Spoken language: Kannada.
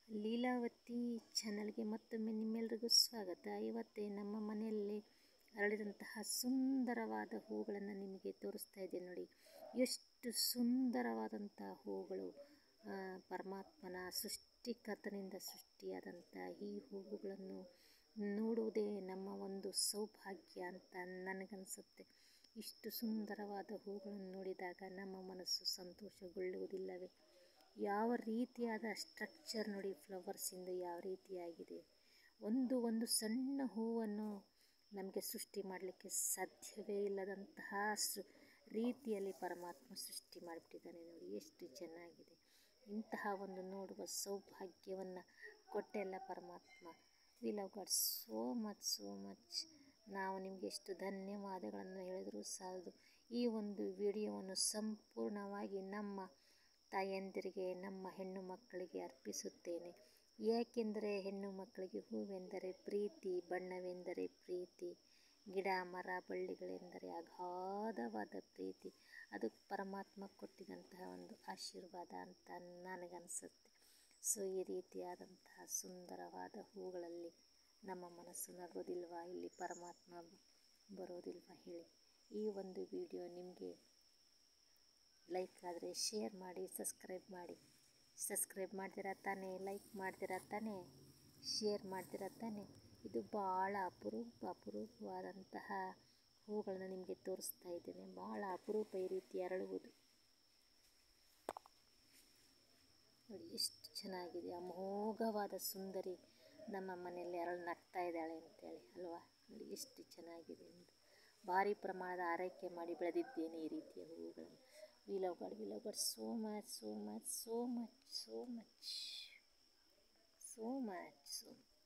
ಲೀಲಾವತಿ ಚಾನಲ್ಗೆ ಮತ್ತೊಮ್ಮೆ ನಿಮ್ಮೆಲ್ಲರಿಗೂ ಸ್ವಾಗತ ಇವತ್ತೇ ನಮ್ಮ ಮನೆಯಲ್ಲಿ ಅರಳಿದಂತಹ ಸುಂದರವಾದ ಹೂಗಳನ್ನು ನಿಮಗೆ ತೋರಿಸ್ತಾ ಇದ್ದೇನೆ ನೋಡಿ ಎಷ್ಟು ಸುಂದರವಾದಂಥ ಹೂಗಳು ಆ, ಪರಮಾತ್ಮನ ಸೃಷ್ಟಿಕರ್ತನಿಂದ ಸೃಷ್ಟಿಯಾದಂಥ ಈ ಹೂವುಗಳನ್ನು ನೋಡುವುದೇ ನಮ್ಮ ಒಂದು ಸೌಭಾಗ್ಯ ಅಂತ ನನಗನ್ಸುತ್ತೆ ಇಷ್ಟು ಸುಂದರವಾದ ಹೂಗಳನ್ನು ನೋಡಿದಾಗ ನಮ್ಮ ಮನಸ್ಸು ಸಂತೋಷಗೊಳ್ಳುವುದಿಲ್ಲವೇ ಯಾವ ರೀತಿಯಾದ ಸ್ಟ್ರಕ್ಚರ್ ನೋಡಿ ಫ್ಲವರ್ಸಿಂದ ಯಾವ ರೀತಿಯಾಗಿದೆ ಒಂದು ಒಂದು ಸಣ್ಣ ಹೂವನ್ನು ನಮಗೆ ಸೃಷ್ಟಿ ಮಾಡಲಿಕ್ಕೆ ಸಾಧ್ಯವೇ ಇಲ್ಲದಂತಹ ಸೃ ರೀತಿಯಲ್ಲಿ ಪರಮಾತ್ಮ ಸೃಷ್ಟಿ ಮಾಡಿಬಿಟ್ಟಿದ್ದಾನೆ ನೋಡಿ ಎಷ್ಟು ಚೆನ್ನಾಗಿದೆ ಇಂತಹ ಒಂದು ನೋಡುವ ಸೌಭಾಗ್ಯವನ್ನು ಕೊಟ್ಟೆಲ್ಲ ಪರಮಾತ್ಮ we love God so much so much ನಾವು ನಿಮಗೆ ಎಷ್ಟು ಧನ್ಯವಾದಗಳನ್ನು ಹೇಳಿದರೂ ಸಾಲದು ಈ ಒಂದು ವಿಡಿಯೋವನ್ನು ಸಂಪೂರ್ಣವಾಗಿ ನಮ್ಮ ತಾಯಂದಿರಿಗೆ ನಮ್ಮ ಹೆಣ್ಣು ಮಕ್ಕಳಿಗೆ ಅರ್ಪಿಸುತ್ತೇನೆ ಏಕೆಂದರೆ ಹೆಣ್ಣು ಮಕ್ಕಳಿಗೆ ಹೂವೆಂದರೆ ಪ್ರೀತಿ ಬಣ್ಣವೆಂದರೆ ಪ್ರೀತಿ ಗಿಡ ಮರ ಬಳ್ಳಿಗಳೆಂದರೆ ಅಗಾಧವಾದ ಪ್ರೀತಿ ಅದು ಪರಮಾತ್ಮ ಕೊಟ್ಟಿದಂತಹ ಒಂದು ಆಶೀರ್ವಾದ ಅಂತ ನನಗನ್ಸುತ್ತೆ ಸೊ ಈ ರೀತಿಯಾದಂತಹ ಸುಂದರವಾದ ಹೂಗಳಲ್ಲಿ ನಮ್ಮ ಮನಸ್ಸು ನಗೋದಿಲ್ವಾ ಇಲ್ಲಿ ಪರಮಾತ್ಮ ಬರೋದಿಲ್ವಾ ಹೇಳಿ ಈ ಒಂದು ವಿಡಿಯೋ ನಿಮಗೆ ಲೈಕ್ ಆದರೆ ಶೇರ್ ಮಾಡಿ ಸಬ್ಸ್ಕ್ರೈಬ್ ಮಾಡಿ ಸಬ್ಸ್ಕ್ರೈಬ್ ಮಾಡ್ದಿರ ತಾನೇ ಲೈಕ್ ಮಾಡ್ದಿರ ತಾನೇ ಶೇರ್ ಮಾಡ್ದಿರ ತಾನೇ ಇದು ಭಾಳ ಅಪರೂಪ ಅಪರೂಪವಾದಂತಹ ಹೂಗಳನ್ನು ನಿಮಗೆ ತೋರಿಸ್ತಾ ಇದ್ದೇನೆ ಭಾಳ ಅಪರೂಪ ಈ ರೀತಿ ಅರಳುವುದು ನೋಡಿ ಎಷ್ಟು ಚೆನ್ನಾಗಿದೆ ಅಮೋಘವಾದ ಸುಂದರಿ ನಮ್ಮ ಮನೆಯಲ್ಲಿ ಅರಳು ನಗ್ತಾ ಇದ್ದಾಳೆ ಅಂತೇಳಿ ಅಲ್ವಾ ನೋಡಿ ಎಷ್ಟು ಚೆನ್ನಾಗಿದೆ ಅಂತ ಭಾರಿ ಪ್ರಮಾಣದ ಆರೈಕೆ ಮಾಡಿ ಬೆಳೆದಿದ್ದೇನೆ ಈ ರೀತಿಯ ಹೂವುಗಳನ್ನು we love God we love God so much so much so much so much so much so much